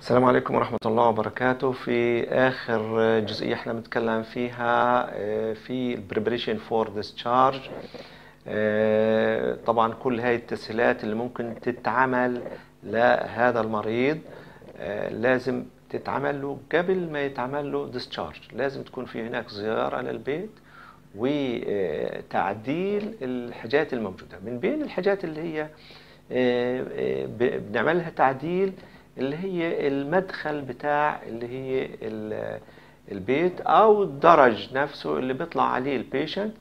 السلام عليكم ورحمة الله وبركاته في آخر جزئية احنا بنتكلم فيها آه، في preparation for discharge آه، طبعا كل هاي التسهيلات اللي ممكن تتعمل لهذا المريض آه، لازم تتعمل له قبل ما يتعمل له discharge لازم تكون في هناك زيارة للبيت وتعديل الحاجات الموجودة من بين الحاجات اللي هي آه، آه، ب- بنعملها تعديل اللي هي المدخل بتاع اللي هي ال- البيت او الدرج نفسه اللي بيطلع عليه البيشنت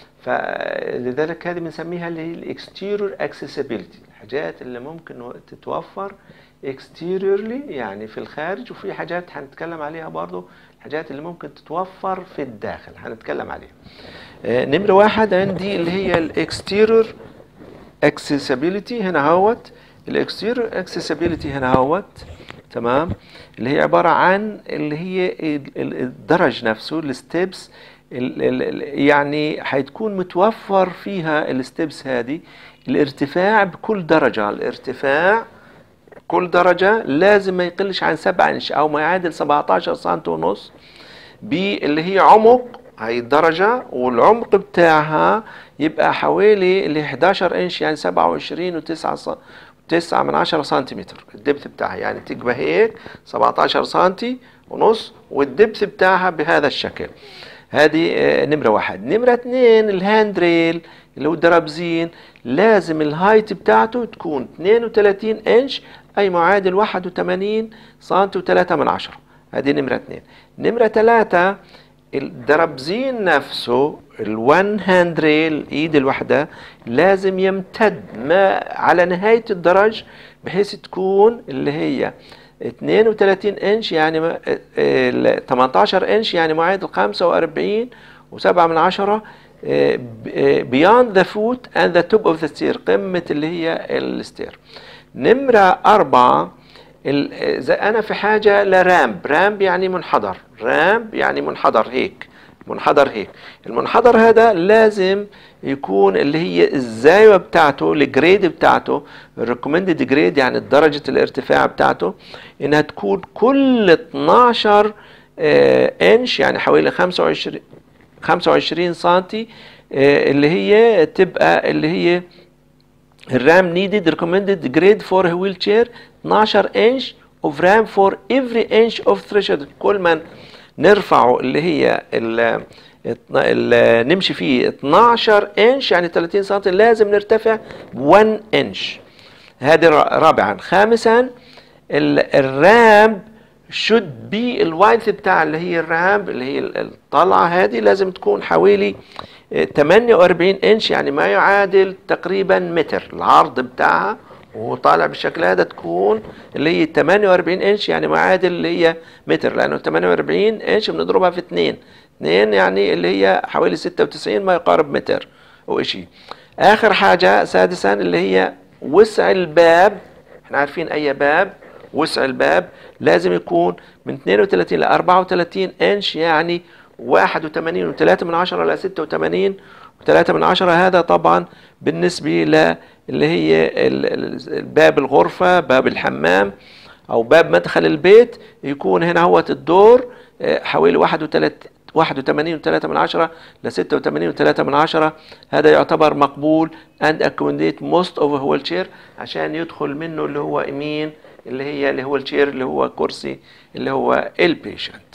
فلذلك هذه بنسميها اللي هي الاكستيريور اكسسبيلتي الحاجات اللي ممكن تتوفر exteriorly يعني في الخارج وفي حاجات هنتكلم عليها برضو الحاجات اللي ممكن تتوفر في الداخل هنتكلم عليها آه، نمرة واحد عندي اللي هي الاكستيريور accessibility هنا هوت الاكستيريور accessibility هنا هوت تمام اللي هي عبارة عن اللي هي ال- ال- الدرج نفسه الستبس يعني هتكون متوفر فيها الستبس هذه الارتفاع بكل درجة الارتفاع كل درجة لازم ما يقلش عن 7 انش او ما يعادل 17 سم ونص باللي هي عمق هاي الدرجة والعمق بتاعها يبقى حوالي اللي 11 انش يعني 27 و9 9 من 10 سنتيمتر الدبث بتاعها يعني تبقى هيك 17 سنتي ونص والدبث بتاعها بهذا الشكل هذه آه، نمرة واحد نمرة اثنين الهاند ريل اللي هو الدرابزين لازم الهايت بتاعته تكون 32 انش اي معادل 81 سنتي و3 من عشرة هذه نمرة اثنين نمرة ثلاثة الدرابزين نفسه الوان هاند ريل ايد الوحدة لازم يمتد ما على نهاية الدرج بحيث تكون اللي هي 32 انش يعني ما- ال 18 انش يعني معادل 45 و7 من عشرة آه، ب- آه، beyond the foot and the top of the stair قمة اللي هي الستير نمرة أربعة ال- إذا أنا في حاجة لرامب رامب يعني منحدر رامب يعني منحدر هيك منحدر هيك المنحدر هذا لازم يكون اللي هي الزاوية بتاعته الجريد بتاعته الريكومندد جريد يعني درجة الارتفاع بتاعته انها تكون كل 12 آه، انش يعني حوالي 25 25 سنتي آه، اللي هي تبقى اللي هي الرام needed recommended grade for a wheelchair 12 انش of RAM for every inch of threshold كل ما نرفعه اللي هي ال ال نمشي فيه 12 انش يعني 30 سم لازم نرتفع 1 انش هذه را- رابعا خامسا ال- الرام should be الوايت بتاع اللي هي الرام اللي هي ال- الطلعه هذه لازم تكون حوالي آه، 48 انش يعني ما يعادل تقريبا متر العرض بتاعها وطالع بالشكل هذا تكون اللي هي 48 انش يعني معادل اللي هي متر لانه 48 انش بنضربها في 2 2 يعني اللي هي حوالي 96 ما يقارب متر وإشي اخر حاجه سادسا اللي هي وسع الباب احنا عارفين اي باب وسع الباب لازم يكون من 32 ل 34 انش يعني 81 و3 من عشرة ل 86 و3 من عشرة هذا طبعا بالنسبة ل اللي هي ال- ال- باب الغرفة باب الحمام أو باب مدخل البيت يكون هنا هو الدور آه، حوالي 31 81 و3 من عشرة ل 86 و3 من عشرة هذا يعتبر مقبول and accommodate most of a wheelchair عشان يدخل منه اللي هو مين اللي هي اللي هو الشير اللي هو كرسي اللي هو البيشنت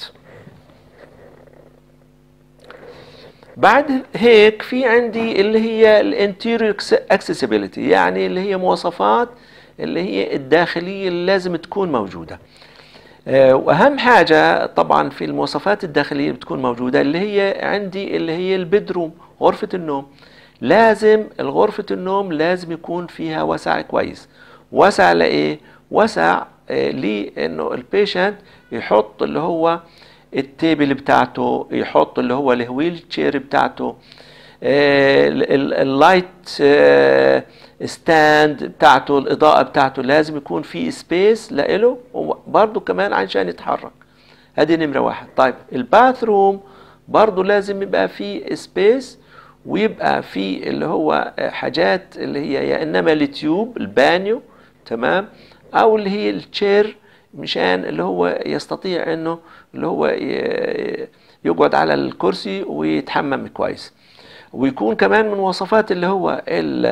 بعد هيك في عندي اللي هي الانتيريور اكسسبيليتي يعني اللي هي مواصفات اللي هي الداخليه اللي لازم تكون موجوده آه، واهم حاجه طبعا في المواصفات الداخليه اللي بتكون موجوده اللي هي عندي اللي هي البدروم غرفه النوم لازم غرفه النوم لازم يكون فيها وسع كويس وسع لايه وسع آه، لانه البيشنت يحط اللي هو التيبل بتاعته يحط اللي هو الويل تشير بتاعته آه، ال- ال- اللايت آه، ستاند بتاعته الاضاءه بتاعته لازم يكون في سبيس لإله وبرضه كمان عشان يتحرك هذه نمره واحد طيب الباث روم برضه لازم يبقى في سبيس ويبقى في اللي هو حاجات اللي هي يا انما التيوب البانيو تمام او اللي هي التشير مشان اللي هو يستطيع انه اللي هو ي- يقعد على الكرسي ويتحمم كويس ويكون كمان من مواصفات اللي هو ال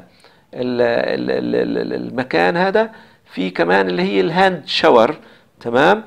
ال ال ال ال المكان هذا في كمان اللي هي الهاند شاور تمام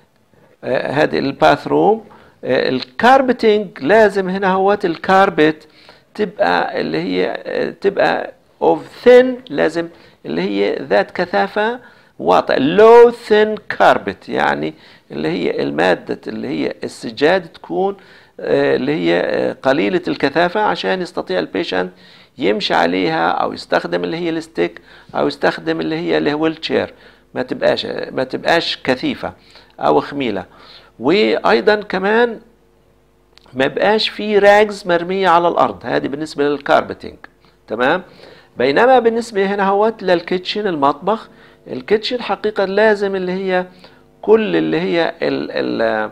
آه، هذه الباث روم الكاربتنج لازم هنا هوت الكاربت تبقى اللي هي آه، تبقى اوف ثين لازم اللي هي ذات كثافة واطئة لو ثين كاربت يعني اللي هي المادة اللي هي السجاد تكون آه، اللي هي آه، قليلة الكثافة عشان يستطيع البيشنت يمشي عليها او يستخدم اللي هي الستيك او يستخدم اللي هي الويل تشير ما تبقاش ما تبقاش كثيفة او خميلة وايضا كمان ما بقاش في راجز مرمية على الأرض هذه بالنسبة للكاربتينج تمام بينما بالنسبة هنا هوت للكيتشن المطبخ الكيتشن حقيقة لازم اللي هي كل اللي هي ال ال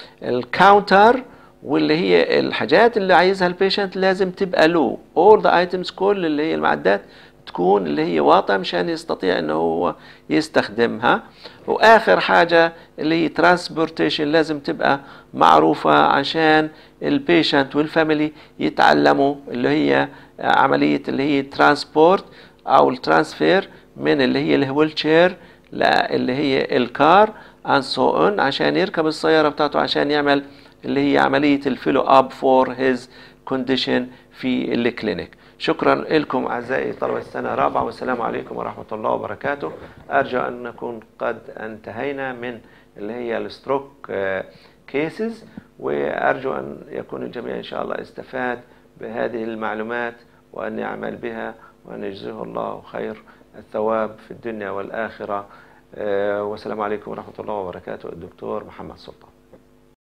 الكاونتر واللي هي الحاجات اللي عايزها البيشنت لازم تبقى له all the items كل اللي هي المعدات تكون اللي هي واطئة مشان يستطيع انه هو يستخدمها واخر حاجة اللي هي ترانسبورتيشن لازم تبقى معروفة عشان البيشنت والفاميلي يتعلموا اللي هي عملية اللي هي ترانسبورت او الترانسفير من اللي هي الويل تشير اللي هي الكار and so on عشان يركب السيارة بتاعته عشان يعمل اللي هي عملية الفولو اب فور هيز كونديشن في الكلينيك شكرا لكم أعزائي طلبة السنة الرابعة والسلام عليكم ورحمة الله وبركاته أرجو أن نكون قد انتهينا من اللي هي الستروك كيسز وأرجو أن يكون الجميع إن شاء الله استفاد بهذه المعلومات وأن يعمل بها وأن يجزيه الله خير الثواب في الدنيا والآخرة آه، والسلام عليكم ورحمة الله وبركاته الدكتور محمد سلطان